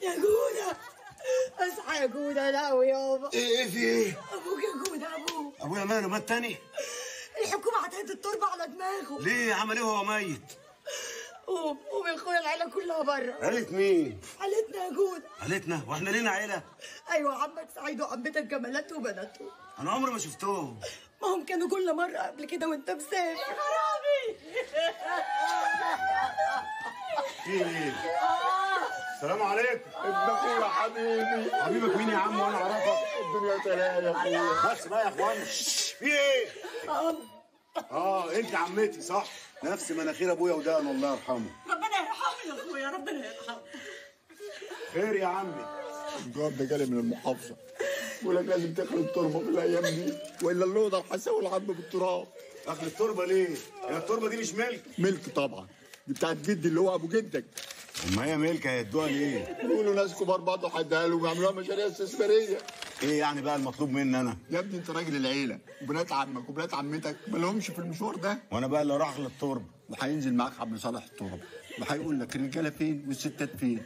يا جودة اصحى يا جودة لا يابا ايه ايه في ايه؟ ابوك يا جودة ابوك ابويا ماله مات تاني؟ الحكومة هتهد التربة على دماغه ليه عمل ايه وهو ميت؟ قوم قوم يا اخويا العيلة كلها بره عيلة مين؟ عيلتنا يا جودة عيلتنا واحنا لينا عيلة؟ ايوه عمك سعيد وعمتك جمالات وبناته انا عمري ما شفتهم ما هم كانوا كل مرة قبل كده وانت مسافر يا خرابي في ايه؟ السلام عليكم ابن اخويا حبيبي حبيبك مين يا عم وانا اعرفك؟ الدنيا سلام يا اخويا بس بقى يا اخوانا في ايه؟ اه انت عمتي صح؟ نفس مناخير ابويا ودقن الله يرحمه ربنا يرحمه يا اخويا ربنا يرحمه خير يا عمي الجواب ده جالي من المحافظه بيقول لك لازم تخلي التربه في الايام دي والا اللودر هيساوي العظم بالتراب اخد التربه ليه؟ هي التربه دي مش ملك ملك طبعا دي بتاعت جدي اللي هو ابو جدك ما هي ملك هيدوها ليه؟ بيقولوا ناس كبار برضه هيديها له ويعملوها مشاريع استثماريه ايه يعني بقى المطلوب مني انا؟ يا ابني انت راجل العيله وبنات عمك وبنات عمتك ما لهمش في المشوار ده وانا بقى اللي راح للتربه وهينزل معاك عبد صالح التربه وهيقول لك الرجاله فين والستات فين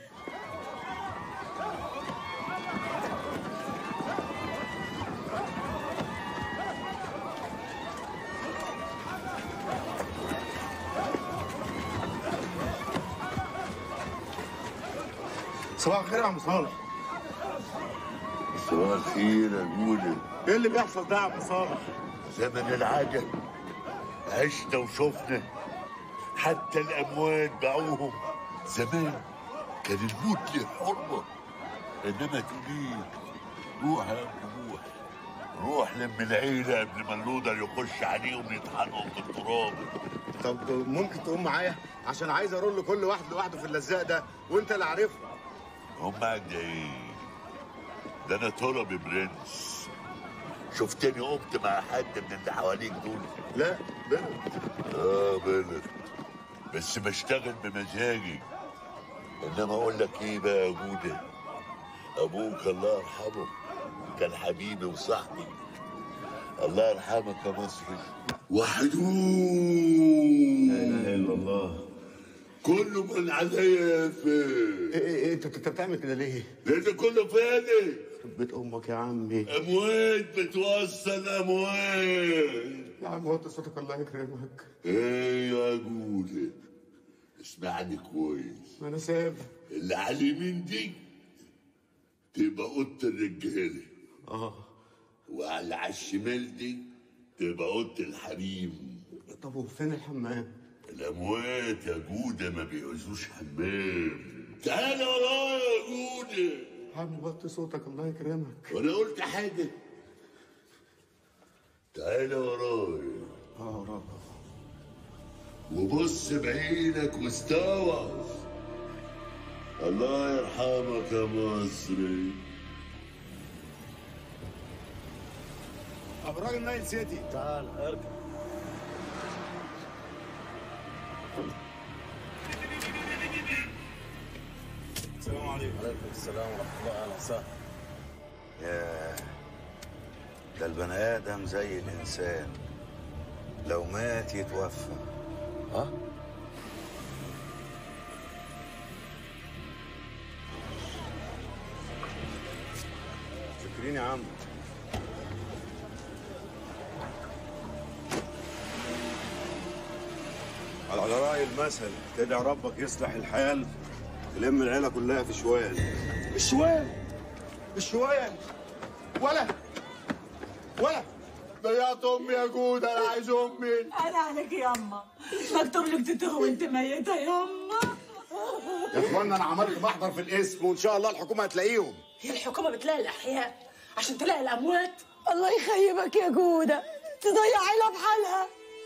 صباح الخير يا عم صالح صباح الخير يا جودة ايه اللي بيحصل ده يا عم صالح؟ زمن العجل عشنا وشفنا حتى الأموات باعوهم زمان كان الموت له حرمة إنما تقولي روح يا ابني روح روح لم العيلة قبل ما اللودر يخش عليهم يطحنهم في التراب طب ممكن تقوم معايا عشان عايز ارول كل واحد لوحده في اللزاق ده وانت اللي عارفه هم قد ايه ده انا طلبي برنس شفتني قمت مع حد من اللي حواليك دول لا بنت اه بلد بس بشتغل بمزاجي انما اقول لك ايه بقى يا جوده ابوك الله يرحمه كان حبيبي وصاحبي الله يرحمك يا مصري وحدوه لا اله الا الله كله من عليا فين ايه ايه انت انت بتعمل كده ليه؟ لان كله فادي بيت امك يا عمي اموات بتوصل اموات يا عم وطي صوتك الله يكرمك ايه يا جوده اسمعني كويس ما انا سامع اللي على اليمين دي تبقى اوضه الرجاله اه وعلى على الشمال دي تبقى اوضه الحريم طب وفين الحمام؟ الاموات يا جوده ما بيعوزوش حمام تعالى ورايا يا جوده يا عم وطي صوتك الله يكرمك وانا قلت حاجه تعالى ورايا اه رب وبص بعينك واستوعب الله يرحمك يا مصري ابو راجل نايل سيتي تعال اركب السلام عليكم وعليكم السلام ورحمه الله اهلا وسهلا ياه ده البني ادم زي الانسان لو مات يتوفى ها فاكرين يا عم على رأي المثل تدعي ربك يصلح الحال تلم العيلة كلها في شوال الشوال الشوال ولا ولا ضيعت امي يا جود انا عايز امي انا عليك يا اما مكتوب لك تتوه وانت ميتة يا اما يا اخوانا انا عملت محضر في الاسم وان شاء الله الحكومة هتلاقيهم هي الحكومة بتلاقي الأحياء عشان تلاقي الأموات الله يخيبك يا جودة تضيع عيلة بحالها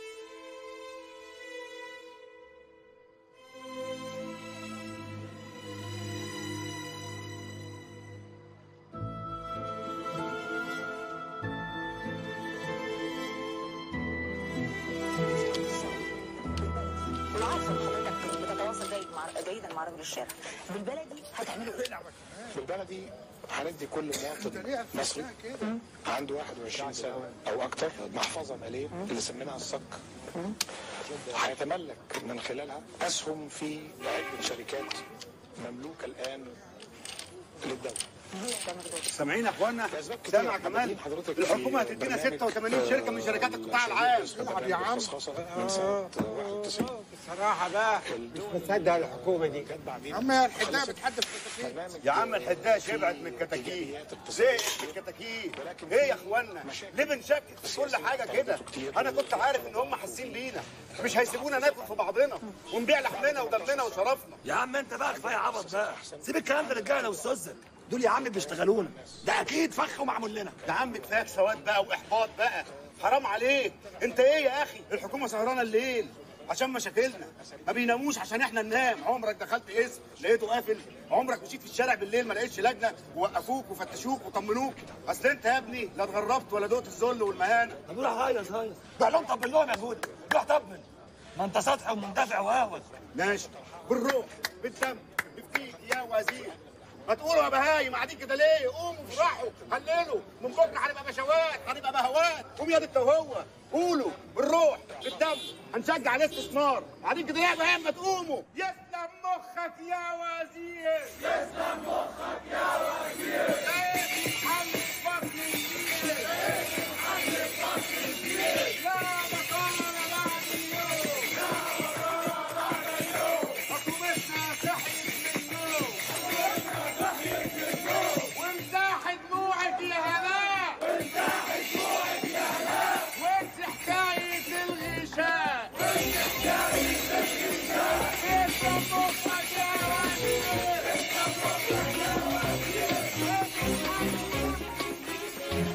العفو حضرتك بتتواصل جيد مع جيدا مع رجل الشارع بالبلدي هتعملوا ايه؟ بالبلدي هندي كل مواطن مصري عنده 21 سنه او اكثر محفظه ماليه اللي سميناها الصك هيتملك من خلالها اسهم في عده شركات مملوكه الان للدوله سامعين يا اخوانا لأسباب كتير. سامع كمان مدين حضرتك الحكومه في هتدينا برنامج، 86 شركه من شركات القطاع العام العب يا عم من سنه 91 بصراحة بقى مش مصدق الحكومة دي عم يا الحدايه بتحدف يا عم الحداش ابعد من الكتاكيت زهقت من الكتاكيت ايه يا اخوانا ليه بنشكك في كل حاجه كده انا كنت عارف ان هم حاسين بينا مش هيسيبونا ناكل في بعضنا ونبيع لحمنا ودمنا وشرفنا يا عم انت بقى كفايه عبط بقى سيب الكلام ده للرجاله واستاذك دول يا عم بيشتغلونا ده اكيد فخ ومعمول لنا يا عم كفايه سواد بقى واحباط بقى حرام عليك انت ايه يا اخي الحكومه سهرانه الليل عشان مشاكلنا ما بيناموش عشان احنا ننام عمرك دخلت اسم لقيته قافل عمرك مشيت في الشارع بالليل ما لقيتش لجنه ووقفوك وفتشوك وطمنوك اصل انت يا ابني لا اتغربت ولا دقت الذل والمهانه طب روح هيص هيص روح لهم طبل لهم يا جودة روح طبل ما انت سطحي ومندفع وهوس ماشي بالروح بالدم بفتيك يا وزير ما تقولوا يا بهايم قاعدين كده ليه؟ قوموا افرحوا هللوا من بكره هنبقى بشوات هنبقى بهوات قوم يا بنت وهو قولوا بالروح بالدم هنشجع على استثمار قاعدين كده ليه يا بهايم ما تقوموا يسلم مخك يا وزير يسلم مخك يا وزير حل فقر الجيل حل فقر الجيل لا مقام بعد اليوم حكومتنا صحيت من النوم وامساح دموعك يا هلاء وامساح دموعك يا هلاء وانسى حكاية الغشاء وانسى حكاية الغشاء اسم مخك يا وزير اسم مخك يا وزير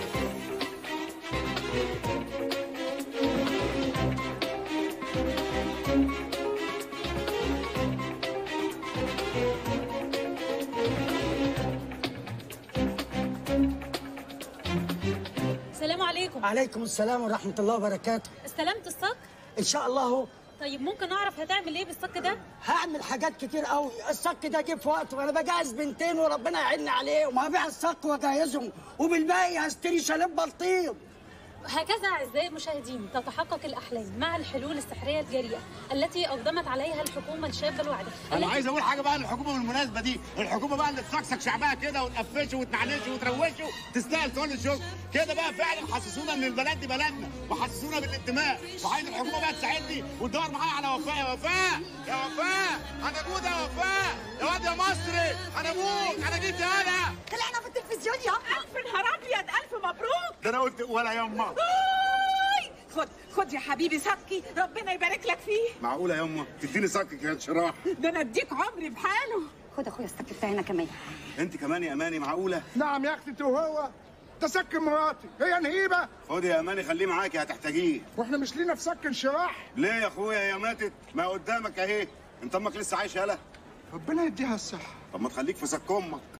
السلام عليكم عليكم السلام ورحمة الله وبركاته استلمت الصك إن شاء الله هو طيب ممكن اعرف هتعمل ايه بالصك ده هعمل حاجات كتير قوي الصك ده جه في وقته وانا بجهز بنتين وربنا يعيني عليهم هبيع الصك واجهزهم وبالباقي هشتري شاليب بلطيم هكذا اعزائي المشاهدين تتحقق الاحلام مع الحلول السحريه الجريئه التي اقدمت عليها الحكومه الشابه الواعده انا التي- عايز اقول حاجه بقى للحكومه بالمناسبه دي الحكومه بقى اللي تصكسك شعبها كده وتقفشه وتنعنشه وتروشه تستاهل كل الشغل كده بقى فعلا حسسونا ان البلد دي بلدنا وحسسونا بالانتماء وعايز الحكومه بقى تساعدني وتدور معايا على وفاء يا وفاء يا وفاء انا جود يا وفاء يا واد يا مصري انا ابوك انا جيت يالا طلعنا في التلفزيون يا ألف نهار أبيض ألف مبروك ده انا قلت ولا يما أوي. خد خد يا حبيبي صكي ربنا يبارك لك فيه معقوله يما تديني صكك يا شراح ده أنا أديك عمري بحاله خد اخويا السك بتاعنا كمان انت كمان يا اماني معقوله نعم يا اختي انت وهو ده سكن مراتي هي نهيبه خد يا اماني خليه معاكي هتحتاجيه واحنا مش لينا في سكن شراح ليه يا اخويا يا ماتت ما قدامك اهي انت امك لسه عايشه يالا ربنا يديها الصحه طب ما تخليك في سك امك